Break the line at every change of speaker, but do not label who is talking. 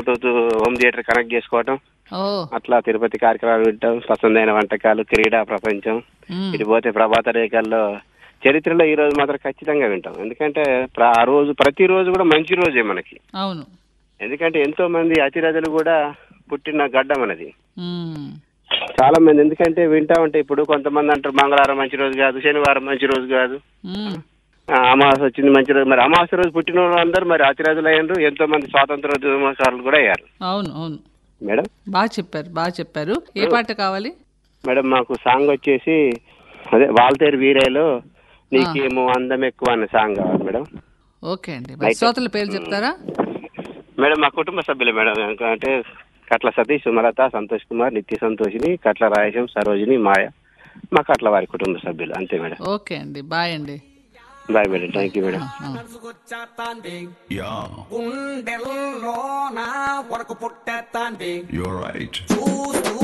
Bluetooth home theatre connect చేసుకోవటం
ఓ
అట్లా తిరుపతి కార్యక్రమాలు వింటాం పసందైన వంటకాలు క్రీడా ప్రపంచం
మ్,
ఇటు పోతే ప్రభాత రేఖల్లో చరిత్రలో ఈ రోజు మాత్రం ఖచ్చితంగా వింటాం ఎందుకంటే ప్ర- ఆ రోజు ప్రతి రోజు కూడా మంచి రోజే మనకి
అవును
ఎందుకంటే ఎంతో మంది అతిరథులు కూడా పుట్టిన గడ్డ మనది
మ్,
చాలా మంది ఎందుకంటే వింటా ఉంటే ఇప్పుడు కొంతమంది అంటారు మంగళవారం మంచి రోజు కాదు శనివారం మంచి రోజు కాదు
మ్,
ఆ, అమావాస్య వచ్చింది మంచి రోజు మరి అమావాస్య రోజు పుట్టిన వాళ్ళు అందరూ మరి అతిరథులు అయ్యారు ఎంతో మంది స్వాతంత్ర ఉద్యమకారులు కూడా అయ్యారు
అవును అవును
మేడం
బాగా చెప్పారు బాగా చెప్పారు ఏ పాట కావాలి
మేడం మాకు సాంగ్ వచ్చేసి అదే వాల్తేరు వీరేలో నీకేమో అందం ఎక్కువ అనే సాంగ్ కావాలి మేడం
ఓకే అండి మరి శ్రోతల పేరు చెప్తారా
మేడం మా కుటుంబ సభ్యులే మేడం అంటే కట్ల సతీష్ సుమలత సంతోష్ కుమార్ నిత్య సంతోషిని కట్ల రాయేశం సరోజిని మాయ మా కట్ల వారి కుటుంబ సభ్యులు అంతే మేడం
ఓకే అండి బాయ్ అండి
bye madam thank you madam
ఆ.
మనసుకొచ్చేస్తాంది
Yeah,
గుండెల్లో నా వరకు పుట్టేస్తాంది
you're right.
చూడు